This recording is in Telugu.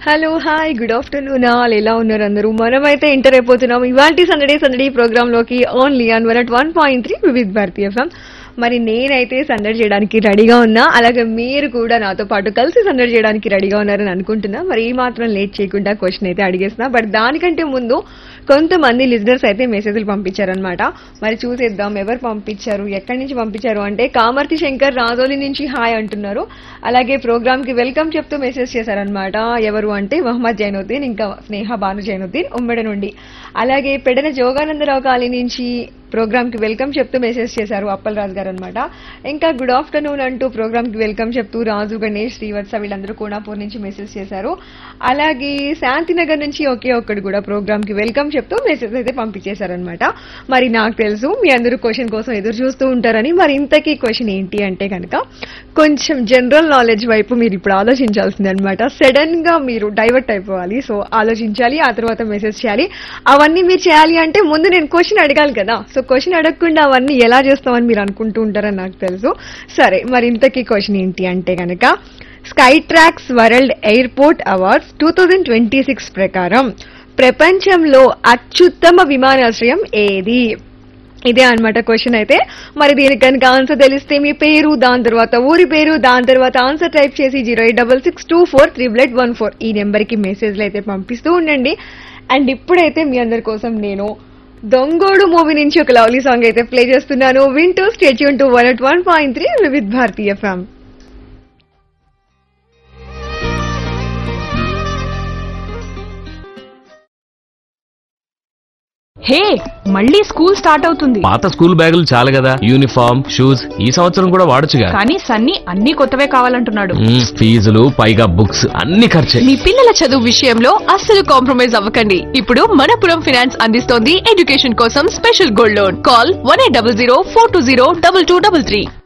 hello hi good afternoon all ఎలా ఉన్నారు అందరూ మనమైతే ఎంటర్ అయిపోతున్నాం ఇవాళ సందడే సందడి ప్రోగ్రామ్ లోకి only on one at one point three Vividh Bharati FM మరి నేనైతే సందడి చేయడానికి రెడీగా ఉన్నా అలాగే మీరు కూడా నాతో పాటు కలిసి సందడి చేయడానికి రెడీగా ఉన్నారని అనుకుంటున్నా మరి ఈ మాత్రం లేట్ చేయకుండా క్వశ్చన్ అయితే అడిగేస్తున్నా బట్ దానికంటే ముందు కొంతమంది లిజనర్స్ అయితే మెసేజ్లు పంపించారనమాట మరి చూసేద్దాం ఎవరు పంపించారు ఎక్కడి నుంచి పంపించారు అంటే కామర్తి శంకర్ రాజోలి నుంచి హాయ్ అంటున్నారు అలాగే ప్రోగ్రామ్ కి వెల్కమ్ చెప్తూ మెసేజ్ చేశారనమాట ఎవరు అంటే మహమ్మద్ జైనుద్దీన్ ఇంకా స్నేహ భాను జైనుద్దీన్ ఉమ్మడి నుండి అలాగే పెడన జోగానందరావు కాలనీ నుంచి ప్రోగ్రామ్ కి వెల్కమ్ చెప్తూ మెసేజ్ చేశారు అప్పల్ రాజు గారు అనమాట ఇంకా గుడ్ ఆఫ్టర్నూన్ అంటూ ప్రోగ్రామ్ కి వెల్కమ్ చెప్తూ రాజు గణేష్ శ్రీవత్స వీళ్ళందరూ కోనాపూర్ నుంచి మెసేజ్ చేశారు అలాగే శాంతినగర్ నుంచి ఒకే ఒక్కడు కూడా ప్రోగ్రామ్ కి వెల్కమ్ చెప్తూ మెసేజ్ అయితే పంపించేశారనమాట మరి నాకు తెలుసు మీ అందరూ క్వశ్చన్ కోసం ఎదురు చూస్తూ ఉంటారని మరి ఇంతకీ క్వశ్చన్ ఏంటి అంటే కనుక కొంచెం జనరల్ నాలెడ్జ్ వైపు మీరు ఇప్పుడు ఆలోచించాల్సింది అనమాట సడన్ గా మీరు డైవర్ట్ అయిపోవాలి సో ఆలోచించాలి ఆ తర్వాత మెసేజ్ చేయాలి అవన్నీ మీరు చేయాలి అంటే ముందు నేను క్వశ్చన్ అడగాలి కదా సో క్వశ్చన్ అడగకుండా అవన్నీ ఎలా చేస్తామని మీరు అనుకుంటూ ఉంటారని నాకు తెలుసు సరే మరి ఇంతకీ క్వశ్చన్ ఏంటి అంటే కనుక Skytrax world airport awards two thousand twenty six ప్రకారం ప్రపంచంలో అత్యుత్తమ విమానాశ్రయం ఏది ఇదే అన్నమాట క్వశ్చన్ అయితే మరి దీనికి కనుక ఆన్సర్ తెలిస్తే మీ పేరు దాని తర్వాత ఊరి పేరు దాని తర్వాత ఆన్సర్ టైప్ చేసి zero eight double six two four triple eight one four ఈ నెంబర్కి మెసేజ్లు అయితే పంపిస్తూ ఉండండి అండ్ ఇప్పుడైతే మీ అందరి కోసం నేను దొంగోడు మూవీ నుంచి ఒక లవ్లీ సాంగ్ అయితే ప్లే చేస్తున్నాను వింటూ stay tuned to one at one point three Vividh Bharati FM hey మళ్ళీ స్కూల్ స్టార్ట్ అవుతుంది పాత స్కూల్ బ్యాగులు చాలు కదా యూనిఫామ్ షూస్ ఈ సంవత్సరం కూడా వాడొచ్చుగా కానీ సన్నీ అన్ని కొత్తవే కావాలంటున్నాడు మ్మ్, ఫీజులు పైగా బుక్స్ అన్ని ఖర్చే మీ పిల్లల చదువు విషయంలో అస్సలు కాంప్రమైజ్ అవ్వకండి ఇప్పుడు మనపురం ఫినాన్స్ అందిస్తోంది ఎడ్యుకేషన్ కోసం special gold loan call one eight double zero four two zero double two double three